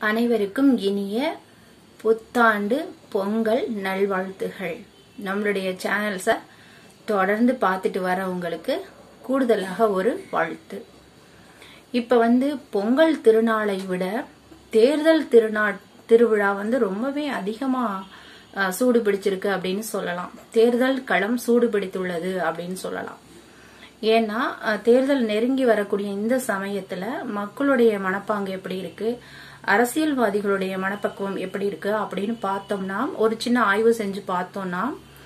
அனைவருக்கும் இனிய புத்தாண்டு பொங்கல் நல்வாழ்த்துகள் நம்மளுடைய சேனல்ஸை தொடர்ந்து பார்த்துட்டு வரவங்களுக்கு கூடுதலாக ஒரு வாழ்த்து இப்ப வந்து பொங்கல் திருநாளை விட தேர்தல் திருநா திருவிழா வந்து ரொம்பவே அதிகமா அஹ், சூடு பிடிச்சிருக்கு அப்படின்னு சொல்லலாம் தேர்தல் களம் சூடு பிடித்துள்ளது அப்படின்னு சொல்லலாம் ஏன்னா அஹ், தேர்தல் நெருங்கி வரக்கூடிய இந்த சமயத்துல மக்களுடைய மனப்பாங்கு எப்படி இருக்கு அரசியல்வாதிகளுடைய மனப்பக்குவம் எப்படி இருக்கு அப்படின்னு பார்த்தோம்னா ஒரு சின்ன ஆய்வு செஞ்சு பார்த்தோம்னா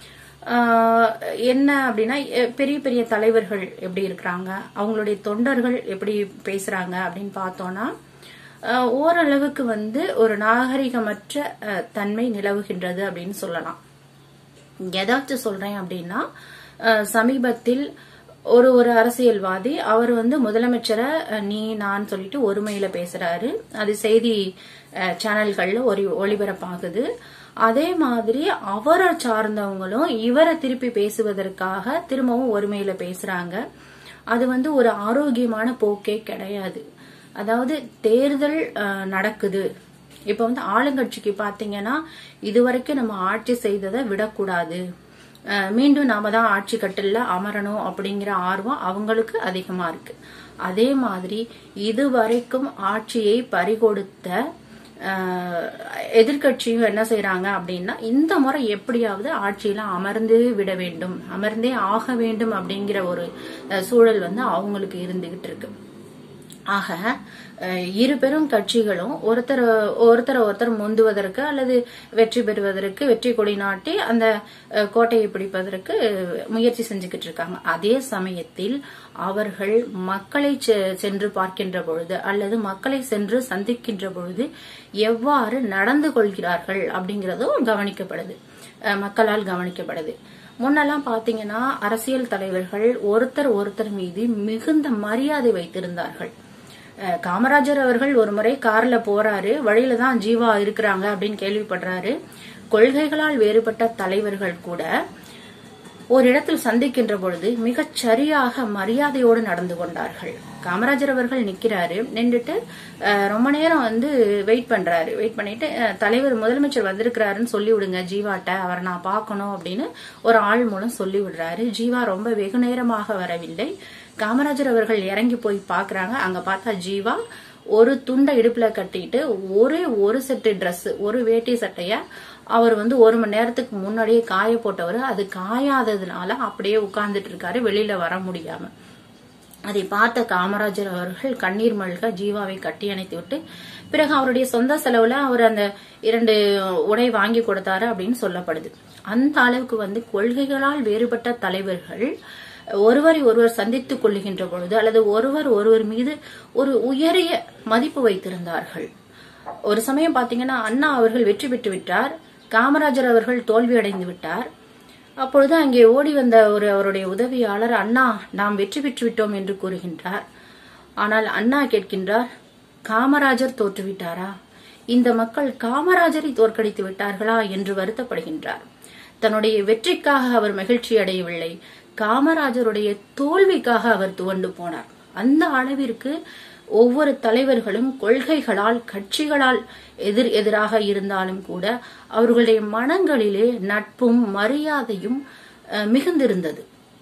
ஆஹ், என்ன அப்படின்னா எ- பெரிய பெரிய தலைவர்கள் எப்படி இருக்கிறாங்க அவங்களுடைய தொண்டர்கள் எப்படி பேசுறாங்க அப்படின்னு பார்த்தோம்னா ஆஹ், ஓரளவுக்கு வந்து ஒரு நாகரிகமற்ற அஹ், தன்மை நிலவுகின்றது அப்படின்னு சொல்லலாம் எதாச்சும் சொல்றேன் அப்படின்னா அஹ், சமீபத்தில் ஒரு ஒரு அரசியல்வாதி அவர் வந்து முதலமைச்சரை அஹ், நீ நான் சொல்லிட்டு ஒருமையில பேசுறாரு அது செய்தி அஹ், சேனல்கள்ல ஒரு ஒளிபரப்பாகுது அதே மாதிரி அவரை சார்ந்தவங்களும் இவரை திருப்பி பேசுவதற்காக திரும்பவும் ஒருமையில பேசுறாங்க அது வந்து ஒரு ஆரோக்கியமான போக்கே கிடையாது அதாவது தேர்தல் அஹ், நடக்குது இப்ப வந்து ஆளுங்கட்சிக்கு பாத்தீங்கன்னா இதுவரைக்கும் நம்ம ஆட்சி செய்ததை விடக்கூடாது அஹ், மீண்டும் நாம தான் ஆட்சி கட்டில அமரணும் அப்படிங்கிற ஆர்வம் அவங்களுக்கு அதிகமா இருக்கு அதே மாதிரி இதுவரைக்கும் ஆட்சியை பறிகொடுத்த அஹ், எதிர்க்கட்சியும் என்ன செய்யறாங்க அப்படின்னா இந்த முறை எப்படியாவது ஆட்சியில அமர்ந்து விட வேண்டும் அமர்ந்தே ஆக வேண்டும் அப்படிங்கிற ஒரு அஹ், சூழல் வந்து அவங்களுக்கு இருந்துகிட்டு இருக்கு ஆக அஹ், இரு பெரும் கட்சிகளும் ஒருத்தர் ஒருத்தர் ஒருத்தர் முந்துவதற்கு அல்லது வெற்றி பெறுவதற்கு வெற்றி கொடி நாட்டி அந்த அஹ், கோட்டையை பிடிப்பதற்கு முயற்சி செஞ்சுக்கிட்டு இருக்காங்க அதே சமயத்தில் அவர்கள் மக்களை செ- சென்று பார்க்கின்ற பொழுது அல்லது மக்களை சென்று சந்திக்கின்ற பொழுது எவ்வாறு நடந்து கொள்கிறார்கள் அப்படிங்கறதும் கவனிக்கப்படுது அஹ், மக்களால் கவனிக்கப்படுது முன்னெல்லாம் பாத்தீங்கன்னா அரசியல் தலைவர்கள் ஒருத்தர் ஒருத்தர் மீது மிகுந்த மரியாதை வைத்திருந்தார்கள் அஹ் காமராஜர் அவர்கள் ஒரு முறை கார்ல போறாரு வழியில தான் ஜீவா இருக்கிறாங்க அப்படின்னு கேள்விப்படுறாரு கொள்கைகளால் வேறுபட்ட தலைவர்கள் கூட ஒரு இடத்தில் சந்திக்கின்ற பொழுது மிகச் சரியாக மரியாதையோடு நடந்து கொண்டார்கள் காமராஜர் அவர்கள் நிக்கிறாரு நின்றுட்டு அஹ், ரொம்ப நேரம் வந்து வெயிட் பண்றாரு வெயிட் பண்ணிட்டு அஹ், தலைவர் முதலமைச்சர் வந்திருக்கிறாருன்னு சொல்லி விடுங்க ஜீவாட்ட அவரை நான் பார்க்கணும் அப்படின்னு ஒரு ஆள் மூலம் சொல்லி விடுறாரு ஜீவா ரொம்ப வெகு நேரமாக வரவில்லை காமராஜர் அவர்கள் இறங்கி போய் பாக்குறாங்க அங்க பார்த்தா ஜீவா ஒரு துண்டை இடுப்புல கட்டிட்டு ஒரே ஒரு செட்டு Dress ஒரு வேட்டி சட்டைய அவர் வந்து ஒரு மணி நேரத்துக்கு முன்னாடியே காய போட்டவர் அது காயாததுனால அப்படியே உட்கார்ந்துட்டு இருக்காரு வெளியில வர முடியாம அதை பார்த்த காமராஜர் அவர்கள் கண்ணீர் மல்க ஜீவாவை கட்டி அணைத்து விட்டு பிறகு அவருடைய சொந்த செலவுல அவர் அந்த இரண்டு உடை வாங்கி கொடுத்தாரு அப்படின்னு சொல்லப்படுது அந்த அளவுக்கு வந்து கொள்கைகளால் வேறுபட்ட தலைவர்கள் ஒருவரை ஒருவர் சந்தித்துக் கொள்ளுகின்ற பொழுது அல்லது ஒருவர் ஒருவர் மீது ஒரு உயரிய மதிப்பு வைத்திருந்தார்கள் ஒரு சமயம் பாத்தீங்கன்னா அண்ணா அவர்கள் வெற்றி பெற்று விட்டார் காமராஜர் அவர்கள் தோல்வி அடைந்து விட்டார் அப்பொழுது அங்கே ஓடி வந்த ஒரு அவருடைய உதவியாளர் அண்ணா நாம் வெற்றி பெற்று விட்டோம் என்று கூறுகின்றார் ஆனால் அண்ணா கேட்கின்றார் காமராஜர் தோற்றுவிட்டாரா இந்த மக்கள் காமராஜரை தோற்கடித்து விட்டார்களா என்று வருத்தப்படுகின்றார் தன்னுடைய வெற்றிக்காக அவர் மகிழ்ச்சி அடையவில்லை காமராஜருடைய தோல்விக்காக அவர் துவண்டு போனார் அந்த அளவிற்கு ஒவ்வொரு தலைவர்களும் கொள்கைகளால் கட்சிகளால் எதிர் எதிராக இருந்தாலும் கூட அவர்களுடைய மனங்களிலே நட்பும் மரியாதையும் அஹ், மிகுந்திருந்தது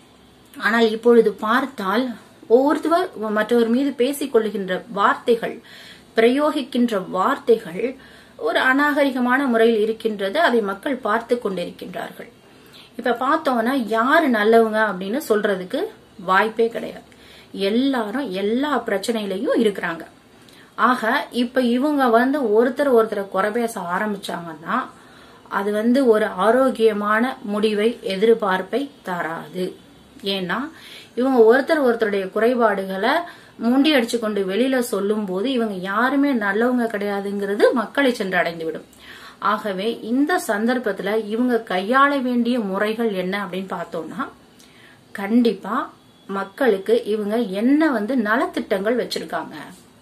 ஆனால் இப்பொழுது பார்த்தால் ஒவ்வொருவர் மற்றவர் மீது பேசிக் கொள்ளுகின்ற வார்த்தைகள் பிரயோகிக்கின்ற வார்த்தைகள் ஒரு அநாகரிகமான முறையில் இருக்கின்றது அதை மக்கள் பார்த்து கொண்டிருக்கின்றார்கள் இப்ப பார்த்தோம்னா யாரு நல்லவங்க அப்படின்னு சொல்றதுக்கு வாய்ப்பே கிடையாது எல்லாரும் எல்லா பிரச்சனையிலையும் இருக்கிறாங்க ஆக இப்ப இவங்க வந்து ஒருத்தர் ஒருத்தரை குறை பேச ஆரம்பிச்சாங்கன்னா அது வந்து ஒரு ஆரோக்கியமான முடிவை எதிர்பார்ப்பை தராது ஏன்னா இவங்க ஒருத்தர் ஒருத்தருடைய குறைபாடுகளை முண்டி அடிச்சு கொண்டு வெளியில சொல்லும் போது இவங்க யாருமே நல்லவங்க கிடையாதுங்கிறது மக்களை சென்று அடைந்துவிடும் ஆகவே இந்த சந்தர்ப்பத்துல இவங்க கையாள வேண்டிய முறைகள் என்ன அப்படின்னு பார்த்தோம்னா கண்டிப்பா மக்களுக்கு இவங்க என்ன வந்து நலத்திட்டங்கள் வச்சிருக்காங்க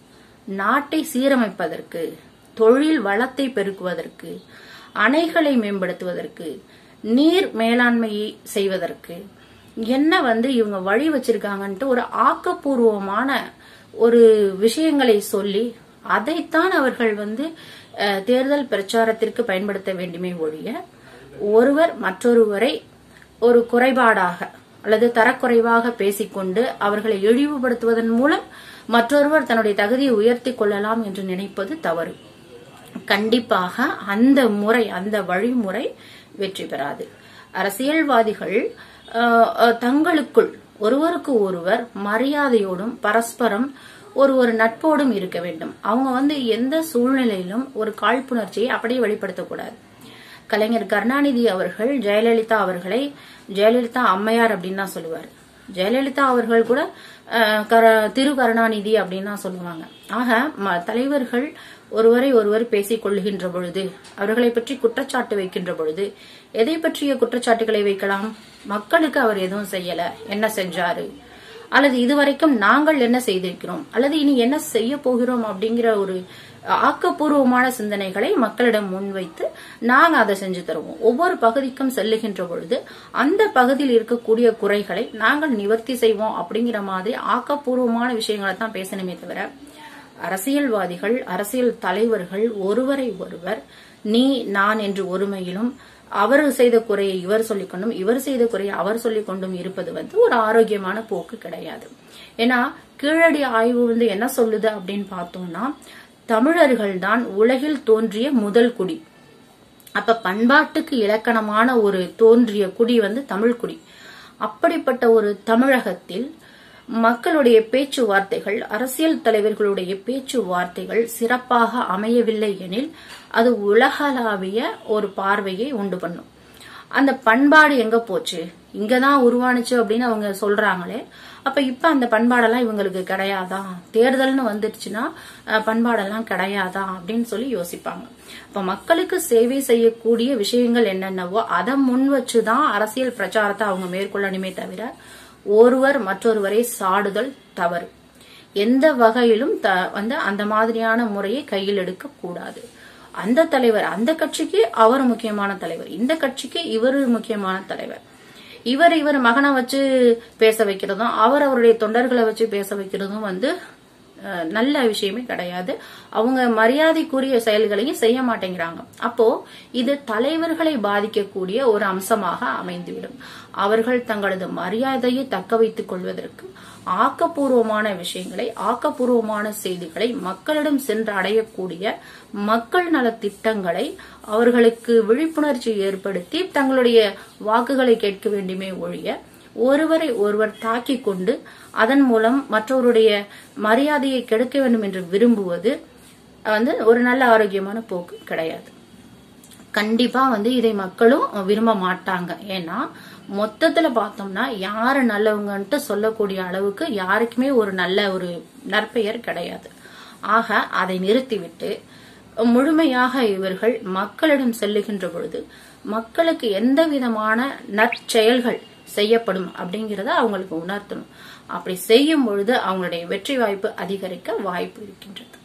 நாட்டை சீரமைப்பதற்கு தொழில் வளத்தை பெருக்குவதற்கு அணைகளை மேம்படுத்துவதற்கு நீர் மேலாண்மையை செய்வதற்கு என்ன வந்து இவங்க வழி வச்சிருக்காங்கன்ட்டு ஒரு ஆக்கப்பூர்வமான ஒரு விஷயங்களை சொல்லி அதைத்தான் அவர்கள் வந்து அஹ், தேர்தல் பிரச்சாரத்திற்கு பயன்படுத்த வேண்டுமே ஒழிய ஒருவர் மற்றொருவரை ஒரு குறைபாடாக அல்லது தரக்குறைவாக பேசிக்கொண்டு அவர்களை இழிவுபடுத்துவதன் மூலம் மற்றொருவர் தன்னுடைய தகுதியை உயர்த்தி கொள்ளலாம் என்று நினைப்பது தவறு கண்டிப்பாக அந்த முறை அந்த வழிமுறை வெற்றி பெறாது அரசியல்வாதிகள் அஹ், அஹ், தங்களுக்குள் ஒருவருக்கு ஒருவர் மரியாதையோடும் பரஸ்பரம் ஒரு ஒரு நட்போடும் இருக்க வேண்டும் அவங்க வந்து எந்த சூழ்நிலையிலும் ஒரு காழ்ப்புணர்ச்சியை அப்படியே வெளிப்படுத்தக்கூடாது கலைஞர் கருணாநிதி அவர்கள் ஜெயலலிதா அவர்களை ஜெயலலிதா அம்மையார் அப்படின்னு தான் சொல்லுவார் ஜெயலலிதா அவர்கள் கூட அஹ், கர- திரு கருணாநிதி அப்படின்னு தான் சொல்லுவாங்க ஆக ம- தலைவர்கள் ஒருவரை ஒருவர் பேசிக் கொள்ளுகின்ற பொழுது அவர்களை பற்றி குற்றச்சாட்டு வைக்கின்ற பொழுது எதை பற்றிய குற்றச்சாட்டுகளை வைக்கலாம் மக்களுக்கு அவர் எதுவும் செய்யல என்ன செஞ்சாரு அல்லது இதுவரைக்கும் நாங்கள் என்ன செய்திருக்கிறோம் அல்லது இனி என்ன செய்ய போகிறோம் அப்படிங்கிற ஒரு ஆக்கப்பூர்வமான சிந்தனைகளை மக்களிடம் முன்வைத்து நாங்க அதை செஞ்சு தருவோம் ஒவ்வொரு பகுதிக்கும் செல்லுகின்ற பொழுது அந்த பகுதியில் இருக்கக்கூடிய குறைகளை நாங்கள் நிவர்த்தி செய்வோம் அப்படிங்கிற மாதிரி ஆக்கப்பூர்வமான விஷயங்களை தான் பேசணுமே தவிர அரசியல்வாதிகள் அரசியல் தலைவர்கள் ஒருவரை ஒருவர் நீ நான் என்று ஒருமையிலும் அவர் செய்த குறையை இவர் சொல்லிக் கொண்டும் இவர் செய்த குறையை அவர் சொல்லிக் கொண்டும் இருப்பது வந்து ஒரு ஆரோக்கியமான போக்கு கிடையாது ஏன்னா கீழடி ஆய்வு வந்து என்ன சொல்லுது அப்படின்னு பார்த்தோம்னா தமிழர்கள் தான் உலகில் தோன்றிய முதல் குடி அப்ப பண்பாட்டுக்கு இலக்கணமான ஒரு தோன்றிய குடி வந்து தமிழ் குடி அப்படிப்பட்ட ஒரு தமிழகத்தில் மக்களுடைய பேச்சுவார்த்தைகள் அரசியல் தலைவர்களுடைய பேச்சுவார்த்தைகள் சிறப்பாக அமையவில்லை எனில் அது உலகளாவிய ஒரு பார்வையை உண்டு பண்ணும் அந்த பண்பாடு எங்க போச்சு இங்கதான் உருவானுச்சு அப்படின்னு அவங்க சொல்றாங்களே அப்ப இப்ப அந்த பண்பாடெல்லாம் இவங்களுக்கு கிடையாதா தேர்தல்னு வந்துருச்சுன்னா அஹ், பண்பாடெல்லாம் கிடையாதா அப்படின்னு சொல்லி யோசிப்பாங்க அப்ப மக்களுக்கு சேவை செய்யக்கூடிய விஷயங்கள் என்னென்னவோ அதை முன் வச்சுதான் அரசியல் பிரச்சாரத்தை அவங்க மேற்கொள்ளணுமே தவிர ஒருவர் மற்றொருவரை சாடுதல் தவறு எந்த வகையிலும் த- வந்து அந்த மாதிரியான முறையை கையில் எடுக்க கூடாது அந்த தலைவர் அந்த கட்சிக்கு அவர் முக்கியமான தலைவர் இந்த கட்சிக்கு இவர் முக்கியமான தலைவர் இவர் இவர் மகனை வச்சு பேச வைக்கிறதும் அவர் அவருடைய தொண்டர்களை வச்சு பேச வைக்கிறதும் வந்து அஹ், நல்ல விஷயமே கிடையாது அவங்க மரியாதைக்குரிய செயல்களையும் செய்ய மாட்டேங்கிறாங்க அப்போ இது தலைவர்களை பாதிக்கக்கூடிய ஒரு அம்சமாக அமைந்துவிடும் அவர்கள் தங்களது மரியாதையை தக்க வைத்துக் கொள்வதற்கு ஆக்கப்பூர்வமான விஷயங்களை ஆக்கப்பூர்வமான செய்திகளை மக்களிடம் சென்று அடையக்கூடிய மக்கள் நல திட்டங்களை அவர்களுக்கு விழிப்புணர்ச்சி ஏற்படுத்தி தங்களுடைய வாக்குகளை கேட்க வேண்டுமே ஒழிய ஒருவரை ஒருவர் தாக்கிக் கொண்டு அதன் மூலம் மற்றவருடைய மரியாதையை கெடுக்க வேண்டும் என்று விரும்புவது வந்து ஒரு நல்ல ஆரோக்கியமான போக்கு கிடையாது கண்டிப்பா வந்து இதை மக்களும் விரும்ப மாட்டாங்க ஏன்னா மொத்தத்துல பார்த்தோம்னா யாரு நல்லவங்கன்ட்டு சொல்லக்கூடிய அளவுக்கு யாருக்குமே ஒரு நல்ல ஒரு நற்பெயர் கிடையாது ஆக அதை நிறுத்திவிட்டு முழுமையாக இவர்கள் மக்களிடம் செல்லுகின்ற பொழுது மக்களுக்கு எந்த விதமான நற்செயல்கள் செய்யப்படும் அப்படிங்கறத அவங்களுக்கு உணர்த்தணும் அப்படி செய்யும் பொழுது அவங்களுடைய வெற்றி வாய்ப்பு அதிகரிக்க வாய்ப்பு இருக்கின்றது